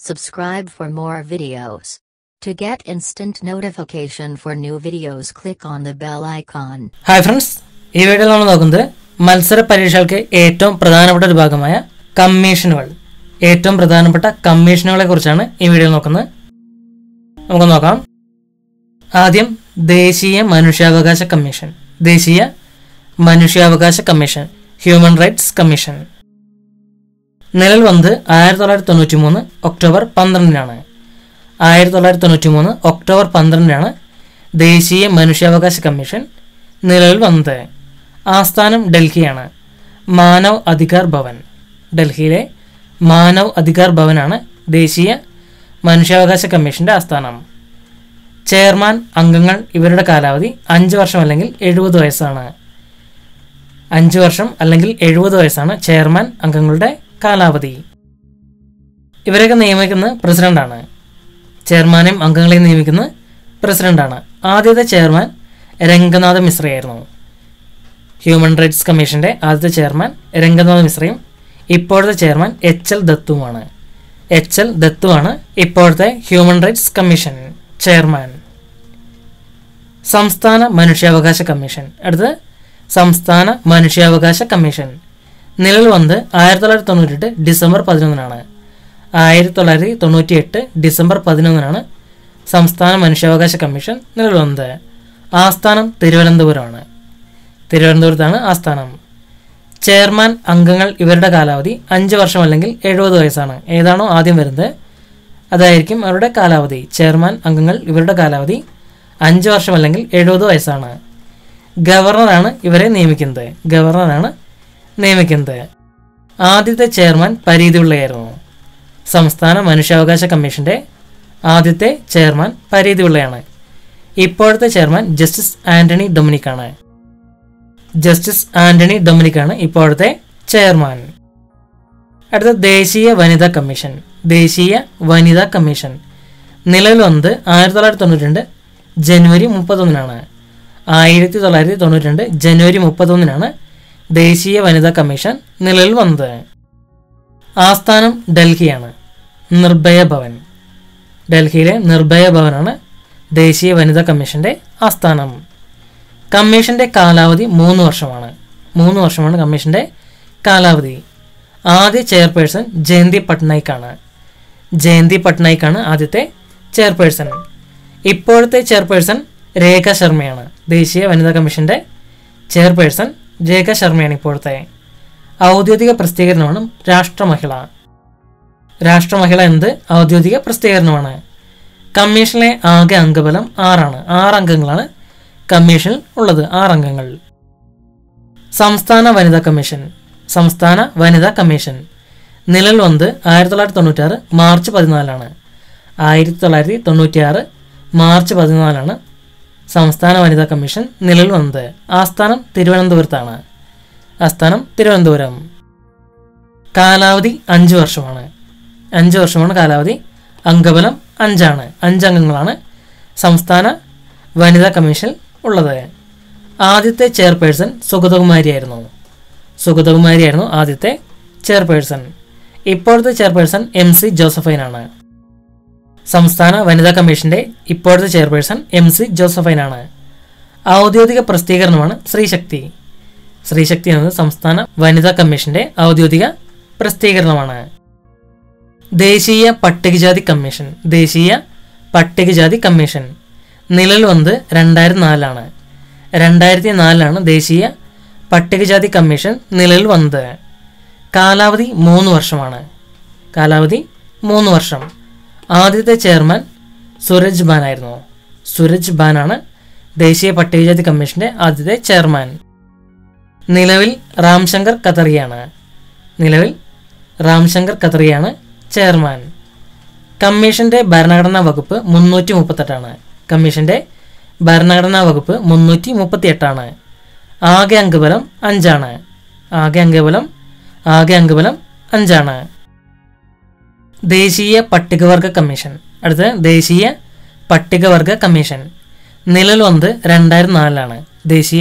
Subscribe for more videos. To get instant notification for new videos, click on the bell icon. Hi friends ഈ വീഡിയോയിൽ നമ്മൾ നോക്കുന്നത് മത്സര പരീക്ഷകൾക്ക് ഏറ്റവും പ്രധാനപ്പെട്ട ഒരു ഭാഗമായ കമ്മീഷനുകൾ ഏറ്റവും പ്രധാനപ്പെട്ട കമ്മീഷനുകളെ കുറിച്ചാണ് ഈ വീഡിയോയിൽ നോക്കുന്നത് നമുക്ക് നോക്കാം ആദ്യം ദേശീയ മനുഷ്യാവകാശ കമ്മീഷൻ ദേശീയ മനുഷ്യാവകാശ കമ്മീഷൻ ഹ്യൂമൻ റൈറ്റ്സ് കമ്മീഷൻ നിലവിൽ വന്നത് ആയിരത്തി തൊള്ളായിരത്തി തൊണ്ണൂറ്റി മൂന്ന് ഒക്ടോബർ പന്ത്രണ്ടിനാണ് ആയിരത്തി തൊള്ളായിരത്തി തൊണ്ണൂറ്റി മൂന്ന് ഒക്ടോബർ പന്ത്രണ്ടിനാണ് ദേശീയ മനുഷ്യാവകാശ കമ്മീഷൻ നിലവിൽ വന്നത് ആസ്ഥാനം ഡൽഹിയാണ് മാനവ് അധികാർ ഭവൻ ഡൽഹിയിലെ മാനവ് അധികാർ ഭവനാണ് ദേശീയ മനുഷ്യാവകാശ കമ്മീഷന്റെ ആസ്ഥാനം ചെയർമാൻ അംഗങ്ങൾ ഇവരുടെ കാലാവധി അഞ്ച് വർഷം അല്ലെങ്കിൽ എഴുപത് വയസ്സാണ് അഞ്ച് വർഷം അല്ലെങ്കിൽ എഴുപത് വയസ്സാണ് ചെയർമാൻ അംഗങ്ങളുടെ കാലാവധി ഇവരൊക്കെ നിയമിക്കുന്നത് പ്രസിഡന്റാണ് ചെയർമാനെയും അംഗങ്ങളെയും നിയമിക്കുന്നത് പ്രസിഡന്റാണ് ആദ്യത്തെ ചെയർമാൻ രംഗനാഥ മിശ്രയായിരുന്നു ഹ്യൂമൻ റൈറ്റ്സ് കമ്മീഷന്റെ ആദ്യത്തെ ചെയർമാൻ രംഗനാഥ മിശ്രയും ഇപ്പോഴത്തെ ചെയർമാൻ എച്ച് എൽ ദത്തുമാണ് എച്ച് എൽ ദത്തുവാണ് ഇപ്പോഴത്തെ ഹ്യൂമൻ റൈറ്റ്സ് കമ്മീഷൻ ചെയർമാൻ സംസ്ഥാന മനുഷ്യാവകാശ കമ്മീഷൻ അടുത്തത് സംസ്ഥാന മനുഷ്യാവകാശ കമ്മീഷൻ നിലവിൽ വന്നത് ആയിരത്തി തൊള്ളായിരത്തി തൊണ്ണൂറ്റെട്ട് ഡിസംബർ പതിനൊന്നിനാണ് ആയിരത്തി തൊള്ളായിരത്തി തൊണ്ണൂറ്റി എട്ട് ഡിസംബർ പതിനൊന്നിനാണ് സംസ്ഥാന മനുഷ്യാവകാശ കമ്മീഷൻ നിലവിൽ വന്നത് ആസ്ഥാനം തിരുവനന്തപുരമാണ് തിരുവനന്തപുരത്താണ് ആസ്ഥാനം ചെയർമാൻ അംഗങ്ങൾ ഇവരുടെ കാലാവധി അഞ്ച് വർഷം അല്ലെങ്കിൽ എഴുപത് വയസ്സാണ് ഏതാണോ ആദ്യം വരുന്നത് അതായിരിക്കും അവരുടെ കാലാവധി ചെയർമാൻ അംഗങ്ങൾ ഇവരുടെ കാലാവധി അഞ്ച് വർഷം അല്ലെങ്കിൽ എഴുപത് വയസ്സാണ് ഗവർണറാണ് ഇവരെ നിയമിക്കുന്നത് ഗവർണറാണ് നിയമിക്കുന്നത് ആദ്യത്തെ ചെയർമാൻ പരീതിപിള്ളയായിരുന്നു സംസ്ഥാന മനുഷ്യാവകാശ കമ്മീഷന്റെ ആദ്യത്തെ ചെയർമാൻ പരീതിപിള്ളയാണ് ഇപ്പോഴത്തെ ചെയർമാൻ ജസ്റ്റിസ് ആന്റണി ഡൊമിനിക്കാണ് ജസ്റ്റിസ് ആന്റണി ഡൊമിനിക്കാണ് ഇപ്പോഴത്തെ ചെയർമാൻ അടുത്ത ദേശീയ വനിതാ കമ്മീഷൻ ദേശീയ വനിതാ കമ്മീഷൻ നിലവിൽ വന്നത് ആയിരത്തി തൊള്ളായിരത്തി തൊണ്ണൂറ്റി രണ്ട് ജനുവരി മുപ്പത്തൊന്നിനാണ് ആയിരത്തി തൊള്ളായിരത്തി തൊണ്ണൂറ്റി രണ്ട് ജനുവരി മുപ്പത്തൊന്നിനാണ് ദേശീയ വനിതാ കമ്മീഷൻ നിലവിൽ വന്നത് ആസ്ഥാനം ഡൽഹിയാണ് നിർഭയ ഭവൻ ഡൽഹിയിലെ നിർഭയ ഭവനാണ് ദേശീയ വനിതാ കമ്മീഷന്റെ ആസ്ഥാനം കമ്മീഷന്റെ കാലാവധി മൂന്ന് വർഷമാണ് മൂന്ന് വർഷമാണ് കമ്മീഷന്റെ കാലാവധി ആദ്യ ചെയർപേഴ്സൺ ജയന്തി പട്നായിക്കാണ് ജയന്തി പട്നായിക്കാണ് ആദ്യത്തെ ചെയർപേഴ്സൺ ഇപ്പോഴത്തെ ചെയർപേഴ്സൺ രേഖ ശർമ്മയാണ് ദേശീയ വനിതാ കമ്മീഷന്റെ ചെയർപേഴ്സൺ രേഖ ശർമ്മയാണ് ഇപ്പോഴത്തെ ഔദ്യോഗിക പ്രസിദ്ധീകരണമാണ് രാഷ്ട്രമഹിള രാഷ്ട്രമഹിള എന്നത് ഔദ്യോഗിക പ്രസിദ്ധീകരണമാണ് കമ്മീഷനിലെ ആകെ അംഗബലം ആറാണ് ആറ് അംഗങ്ങളാണ് കമ്മീഷനിൽ ഉള്ളത് ആറ് അംഗങ്ങൾ സംസ്ഥാന വനിതാ കമ്മീഷൻ സംസ്ഥാന വനിതാ കമ്മീഷൻ നിലവിൽ വന്നത് ആയിരത്തി തൊള്ളായിരത്തി തൊണ്ണൂറ്റാറ് മാർച്ച് പതിനാലാണ് ആയിരത്തി തൊള്ളായിരത്തി തൊണ്ണൂറ്റിയാറ് മാർച്ച് പതിനാലാണ് സംസ്ഥാന വനിതാ കമ്മീഷൻ നിലവിൽ വന്നത് ആസ്ഥാനം തിരുവനന്തപുരത്താണ് ആസ്ഥാനം തിരുവനന്തപുരം കാലാവധി അഞ്ച് വർഷമാണ് അഞ്ച് വർഷമാണ് കാലാവധി അംഗബലം അഞ്ചാണ് അഞ്ചംഗങ്ങളാണ് സംസ്ഥാന വനിതാ കമ്മീഷൻ ഉള്ളത് ആദ്യത്തെ ചെയർപേഴ്സൺ സുഗതകുമാരിയായിരുന്നു സുഗതകുമാരിയായിരുന്നു ആദ്യത്തെ ചെയർപേഴ്സൺ ഇപ്പോഴത്തെ ചെയർപേഴ്സൺ എം സി ജോസഫൈനാണ് സംസ്ഥാന വനിതാ കമ്മീഷന്റെ ഇപ്പോഴത്തെ ചെയർപേഴ്സൺ എം സി ജോസഫൈനാണ് ഔദ്യോഗിക പ്രസിദ്ധീകരണമാണ് ശ്രീശക്തി ശ്രീശക്തി എന്നത് സംസ്ഥാന വനിതാ കമ്മീഷന്റെ ഔദ്യോഗിക പ്രസിദ്ധീകരണമാണ് ദേശീയ പട്ടികജാതി കമ്മീഷൻ ദേശീയ പട്ടികജാതി കമ്മീഷൻ നിലവിൽ വന്നത് രണ്ടായിരത്തി നാലിലാണ് രണ്ടായിരത്തി നാലിലാണ് ദേശീയ പട്ടികജാതി കമ്മീഷൻ നിലവിൽ വന്നത് കാലാവധി മൂന്ന് വർഷമാണ് കാലാവധി മൂന്ന് വർഷം ആദ്യത്തെ ചെയർമാൻ സുരജ് ബാൻ ആയിരുന്നു സുരജ് ബാനാണ് ദേശീയ പട്ടികജാതി കമ്മീഷന്റെ ആദ്യത്തെ ചെയർമാൻ നിലവിൽ രാംശങ്കർ ഖത്തറിയാണ് നിലവിൽ രാംശങ്കർ ഖത്തറിയാണ് ചെയർമാൻ കമ്മീഷന്റെ ഭരണഘടനാ വകുപ്പ് മുന്നൂറ്റി മുപ്പത്തെട്ടാണ് കമ്മീഷന്റെ ഭരണഘടനാ വകുപ്പ് മുന്നൂറ്റി മുപ്പത്തിയെട്ടാണ് ആകെ അംഗബലം അഞ്ചാണ് ആകെ അംഗബലം ആകെ അംഗബലം അഞ്ചാണ് ദേശീയ പട്ടികവർഗ കമ്മീഷൻ അടുത്ത ദേശീയ പട്ടികവർഗ കമ്മീഷൻ നിലവിൽ വന്നത് രണ്ടായിരത്തി നാലിലാണ് ദേശീയ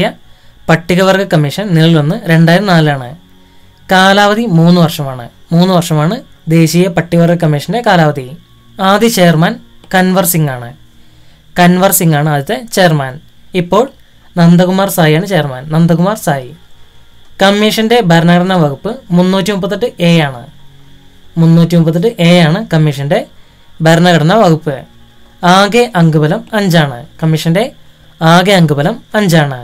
പട്ടികവർഗ കമ്മീഷൻ നിലവിൽ വന്ന് രണ്ടായിരത്തി നാലിലാണ് കാലാവധി മൂന്ന് വർഷമാണ് മൂന്ന് വർഷമാണ് ദേശീയ പട്ടികവർഗ കമ്മീഷന്റെ കാലാവധി ആദ്യ ചെയർമാൻ കൻവർ സിംഗ് ആണ് കൻവർ സിംഗ് ആണ് ആദ്യത്തെ ചെയർമാൻ ഇപ്പോൾ നന്ദകുമാർ സായിയാണ് ചെയർമാൻ നന്ദകുമാർ സായി കമ്മീഷന്റെ ഭരണഘടനാ വകുപ്പ് മുന്നൂറ്റി മുപ്പത്തെട്ട് എ ആണ് മുന്നൂറ്റി മുപ്പത്തെട്ട് എ ആണ് കമ്മീഷന്റെ ഭരണഘടനാ വകുപ്പ് ആകെ അംഗബലം അഞ്ചാണ് കമ്മീഷന്റെ ആകെ അംഗബലം അഞ്ചാണ്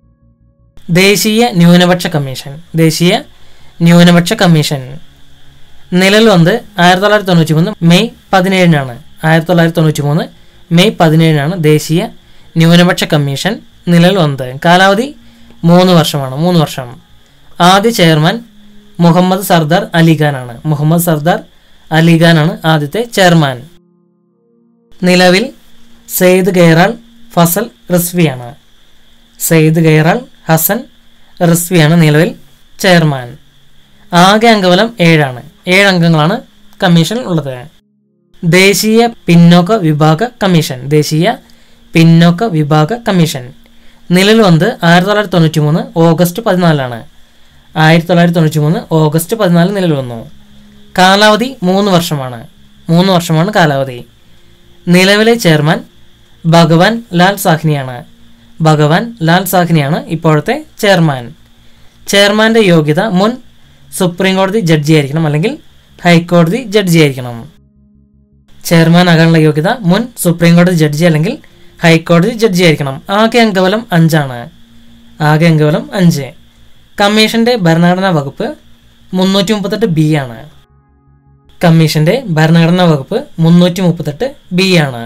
ദേശീയ ന്യൂനപക്ഷ കമ്മീഷൻ ദേശീയ ന്യൂനപക്ഷ കമ്മീഷൻ നിലവിൽ വന്ന് ആയിരത്തി തൊള്ളായിരത്തി തൊണ്ണൂറ്റി മൂന്ന് മെയ് പതിനേഴിനാണ് ആയിരത്തി തൊള്ളായിരത്തി തൊണ്ണൂറ്റി മൂന്ന് മെയ് പതിനേഴിനാണ് ദേശീയ ന്യൂനപക്ഷ കമ്മീഷൻ നിലവിൽ വന്നത് കാലാവധി മൂന്ന് വർഷമാണ് മൂന്ന് വർഷം ആദ്യ ചെയർമാൻ മുഹമ്മദ് സർദാർ അലിഖാനാണ് മുഹമ്മദ് സർദാർ അലിഖാനാണ് ആദ്യത്തെ ചെയർമാൻ നിലവിൽ സെയ്ദ് ഗൈറാൾ ഫസൽ റിസ്വിയാണ് സെയ്ദ് ഗൈറാൾ ഹസൻ റിസ്വിയാണ് നിലവിൽ ചെയർമാൻ ആകെ അംഗബലം ഏഴാണ് ഏഴ് അംഗങ്ങളാണ് കമ്മീഷൻ ഉള്ളത് ദേശീയ പിന്നോക്ക വിഭാഗ കമ്മീഷൻ ദേശീയ പിന്നോക്ക വിഭാഗ കമ്മീഷൻ നിലവിൽ വന്ന് ആയിരത്തി തൊള്ളായിരത്തി തൊണ്ണൂറ്റി മൂന്ന് ഓഗസ്റ്റ് പതിനാലാണ് ആയിരത്തി തൊള്ളായിരത്തി തൊണ്ണൂറ്റി മൂന്ന് ഓഗസ്റ്റ് പതിനാല് നിലവിൽ വന്നു കാലാവധി മൂന്ന് വർഷമാണ് മൂന്ന് വർഷമാണ് കാലാവധി നിലവിലെ ചെയർമാൻ ഭഗവാൻ ലാൽ സാഹ്നിയാണ് ഭഗവാൻ ലാൽ സാഹ്നിയാണ് ഇപ്പോഴത്തെ ചെയർമാൻ ചെയർമാന്റെ യോഗ്യത മുൻ സുപ്രീം കോടതി ജഡ്ജിയായിരിക്കണം അല്ലെങ്കിൽ ഹൈക്കോടതി ജഡ്ജിയായിരിക്കണം ചെയർമാൻ ആകാനുള്ള യോഗ്യത മുൻ സുപ്രീം കോടതി ജഡ്ജി അല്ലെങ്കിൽ ഹൈക്കോടതി ജഡ്ജിയായിരിക്കണം ആകെ അംഗബലം അഞ്ചാണ് ആകെ അംഗബലം അഞ്ച് കമ്മീഷന്റെ ഭരണഘടനാ വകുപ്പ് മുന്നൂറ്റി മുപ്പത്തെട്ട് ബി ആണ് കമ്മീഷന്റെ ഭരണഘടനാ വകുപ്പ് മുന്നൂറ്റി മുപ്പത്തെട്ട് ബി ആണ്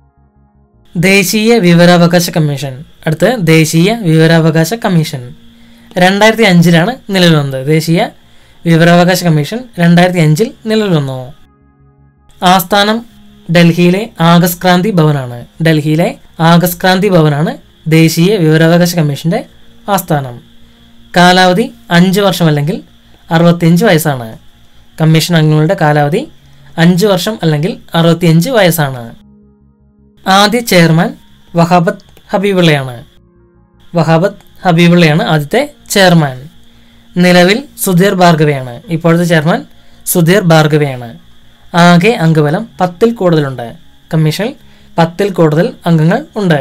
ദേശീയ വിവരാവകാശ കമ്മീഷൻ അടുത്ത് ദേശീയ വിവരാവകാശ കമ്മീഷൻ രണ്ടായിരത്തി അഞ്ചിലാണ് നിലവിൽ വന്നത് ദേശീയ വിവരാവകാശ കമ്മീഷൻ രണ്ടായിരത്തി അഞ്ചിൽ നിലവിൽ വന്നു ആസ്ഥാനം ഡൽഹിയിലെ ആഗസ്റ്റ് ക്രാന്തി ഭവനാണ് ഡൽഹിയിലെ ആഗസ്റ്റ് ക്രാന്തി ഭവനാണ് ദേശീയ വിവരാവകാശ കമ്മീഷന്റെ ആസ്ഥാനം കാലാവധി അഞ്ച് വർഷം അല്ലെങ്കിൽ അറുപത്തിയഞ്ച് വയസ്സാണ് കമ്മീഷൻ അംഗങ്ങളുടെ കാലാവധി അഞ്ച് വർഷം അല്ലെങ്കിൽ അറുപത്തിയഞ്ച് വയസ്സാണ് ആദ്യ ചെയർമാൻ വഹാബത്ത് ഹബീബുള്ളയാണ് വഹാബത്ത് ഹബീബുള്ളയാണ് ആദ്യത്തെ ചെയർമാൻ നിലവിൽ സുധീർ ഭാർഗവയാണ് ഇപ്പോഴത്തെ ചെയർമാൻ സുധീർ ഭാർഗവയാണ് ആകെ അംഗബലം പത്തിൽ കൂടുതലുണ്ട് കമ്മീഷനിൽ പത്തിൽ കൂടുതൽ അംഗങ്ങൾ ഉണ്ട്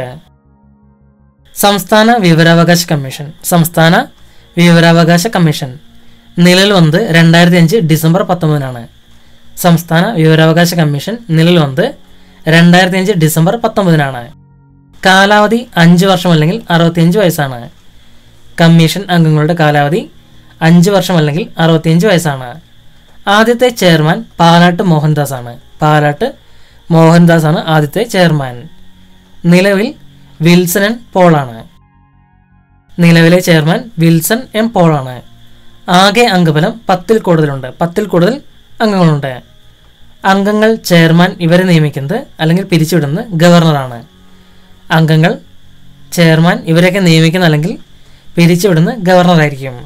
സംസ്ഥാന വിവരാവകാശ കമ്മീഷൻ സംസ്ഥാന വിവരാവകാശ കമ്മീഷൻ നിലവിൽ വന്നത് രണ്ടായിരത്തി അഞ്ച് ഡിസംബർ പത്തൊമ്പതിനാണ് സംസ്ഥാന വിവരാവകാശ കമ്മീഷൻ നിലവിൽ വന്നത് രണ്ടായിരത്തി അഞ്ച് ഡിസംബർ പത്തൊമ്പതിനാണ് കാലാവധി അഞ്ച് വർഷം അല്ലെങ്കിൽ അറുപത്തിയഞ്ച് വയസ്സാണ് കമ്മീഷൻ അംഗങ്ങളുടെ കാലാവധി അഞ്ച് വർഷം അല്ലെങ്കിൽ അറുപത്തിയഞ്ച് വയസ്സാണ് ആദ്യത്തെ ചെയർമാൻ പാലാട്ട് മോഹൻദാസ് ആണ് പാലാട്ട് മോഹൻദാസ് ആണ് ആദ്യത്തെ ചെയർമാൻ നിലവിൽ വിൽസൺ എൻ പോളാണ് നിലവിലെ ചെയർമാൻ വിൽസൺ എം പോളാണ് ആകെ അംഗബലം പത്തിൽ കൂടുതലുണ്ട് പത്തിൽ കൂടുതൽ അംഗങ്ങളുണ്ട് അംഗങ്ങൾ ചെയർമാൻ ഇവരെ നിയമിക്കുന്നത് അല്ലെങ്കിൽ പിരിച്ചുവിടുന്നത് ഗവർണറാണ് അംഗങ്ങൾ ചെയർമാൻ ഇവരെയൊക്കെ നിയമിക്കുന്ന അല്ലെങ്കിൽ പിരിച്ചുവിടുന്ന ഗവർണറായിരിക്കും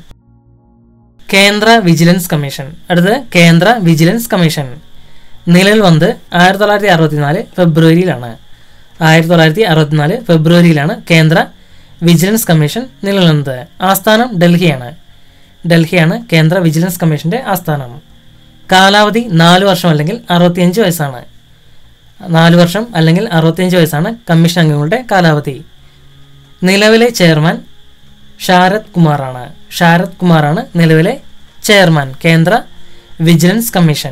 കേന്ദ്ര വിജിലൻസ് കമ്മീഷൻ അടുത്തത് കേന്ദ്ര വിജിലൻസ് കമ്മീഷൻ നിലവിൽ വന്ന് ആയിരത്തി തൊള്ളായിരത്തി അറുപത്തിനാല് ഫെബ്രുവരിയിലാണ് ആയിരത്തി തൊള്ളായിരത്തി അറുപത്തിനാല് ഫെബ്രുവരിയിലാണ് കേന്ദ്ര വിജിലൻസ് കമ്മീഷൻ നിലവിൽ വന്നത് ആസ്ഥാനം ഡൽഹിയാണ് ഡൽഹിയാണ് കേന്ദ്ര വിജിലൻസ് കമ്മീഷന്റെ ആസ്ഥാനം കാലാവധി നാല് വർഷം അല്ലെങ്കിൽ അറുപത്തിയഞ്ച് വയസ്സാണ് നാല് വർഷം അല്ലെങ്കിൽ അറുപത്തിയഞ്ച് വയസ്സാണ് കമ്മീഷൻ അംഗങ്ങളുടെ കാലാവധി നിലവിലെ ചെയർമാൻ ഷാരദ് കുമാറാണ് ഷാരദ് കുമാറാണ് നിലവിലെ ചെയർമാൻ കേന്ദ്ര വിജിലൻസ് കമ്മീഷൻ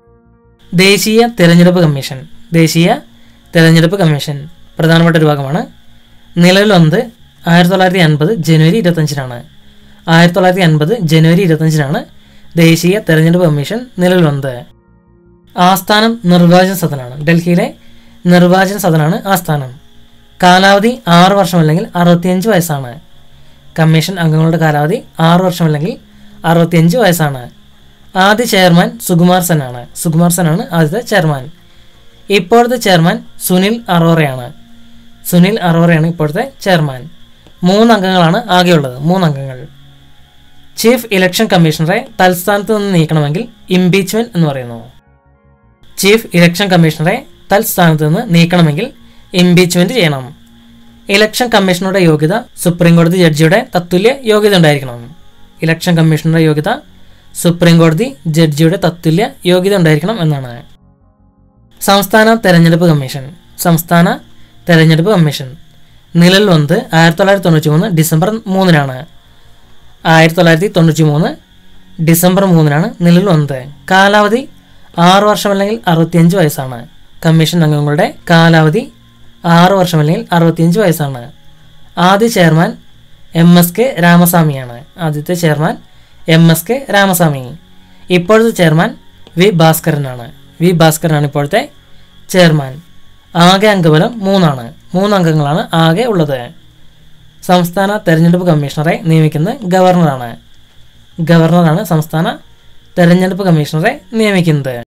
ദേശീയ തിരഞ്ഞെടുപ്പ് കമ്മീഷൻ ദേശീയ തിരഞ്ഞെടുപ്പ് കമ്മീഷൻ പ്രധാനപ്പെട്ട ഒരു ഭാഗമാണ് നിലവിൽ വന്നത് ആയിരത്തി തൊള്ളായിരത്തി അൻപത് ജനുവരി ഇരുപത്തഞ്ചിനാണ് ആയിരത്തി തൊള്ളായിരത്തി അൻപത് ജനുവരി ഇരുപത്തഞ്ചിനാണ് ദേശീയ തെരഞ്ഞെടുപ്പ് കമ്മീഷൻ നിലവിൽ വന്നത് ആസ്ഥാനം നിർവാചന സദനാണ് ഡൽഹിയിലെ നിർവാചന സദനാണ് ആസ്ഥാനം കാലാവധി ആറ് വർഷം അല്ലെങ്കിൽ അറുപത്തിയഞ്ച് വയസ്സാണ് കമ്മീഷൻ അംഗങ്ങളുടെ കാലാവധി ആറ് വർഷം അല്ലെങ്കിൽ അറുപത്തിയഞ്ച് വയസ്സാണ് ആദ്യ ചെയർമാൻ സുകുമാർ സെൻ ആണ് സുകുമാർ സെൻ ആണ് ആദ്യത്തെ ചെയർമാൻ ഇപ്പോഴത്തെ ചെയർമാൻ സുനിൽ അറോറയാണ് സുനിൽ അറോറയാണ് ഇപ്പോഴത്തെ ചെയർമാൻ മൂന്ന് അംഗങ്ങളാണ് ആകെയുള്ളത് മൂന്ന് അംഗങ്ങൾ ചീഫ് ഇലക്ഷൻ കമ്മീഷണറെ തൽസ്ഥാനത്ത് നിന്ന് നീക്കണമെങ്കിൽ ഇംപീച്ച്മെന്റ് എന്ന് പറയുന്നു ചീഫ് ഇലക്ഷൻ കമ്മീഷണറെ തൽസ്ഥാനത്ത് നിന്ന് നീക്കണമെങ്കിൽ ഇംപീച്ച്മെന്റ് ചെയ്യണം ഇലക്ഷൻ കമ്മീഷണറുടെ യോഗ്യത സുപ്രീം കോടതി ജഡ്ജിയുടെ തത്തുല്യ യോഗ്യത ഉണ്ടായിരിക്കണം ഇലക്ഷൻ കമ്മീഷണറുടെ യോഗ്യത സുപ്രീം കോടതി ജഡ്ജിയുടെ തത്തുല്യ യോഗ്യത ഉണ്ടായിരിക്കണം എന്നാണ് സംസ്ഥാന തെരഞ്ഞെടുപ്പ് കമ്മീഷൻ സംസ്ഥാന തെരഞ്ഞെടുപ്പ് കമ്മീഷൻ നിലവിൽ വന്നത് ആയിരത്തി തൊള്ളായിരത്തി തൊണ്ണൂറ്റി മൂന്ന് ഡിസംബർ മൂന്നിനാണ് ആയിരത്തി തൊള്ളായിരത്തി തൊണ്ണൂറ്റി മൂന്ന് ഡിസംബർ മൂന്നിനാണ് നിലവിൽ വന്നത് കാലാവധി ആറ് വർഷം അല്ലെങ്കിൽ അറുപത്തിയഞ്ച് വയസ്സാണ് കമ്മീഷൻ അംഗങ്ങളുടെ കാലാവധി ആറ് വർഷം അല്ലെങ്കിൽ അറുപത്തിയഞ്ച് വയസ്സാണ് ആദ്യ ചെയർമാൻ എം എസ് കെ രാമസ്വാമിയാണ് ആദ്യത്തെ chairman M S K Ramaswamy ഇപ്പോഴത്തെ ചെയർമാൻ വി ഭാസ്കരനാണ് വി ഭാസ്കരനാണ് ഇപ്പോഴത്തെ ചെയർമാൻ ആകെ അംഗബലം മൂന്നാണ് മൂന്ന് അംഗങ്ങളാണ് ആകെ ഉള്ളത് സംസ്ഥാന തെരഞ്ഞെടുപ്പ് കമ്മീഷണറെ നിയമിക്കുന്നത് ഗവർണറാണ് ഗവർണറാണ് സംസ്ഥാന തെരഞ്ഞെടുപ്പ് കമ്മീഷണറെ നിയമിക്കുന്നത്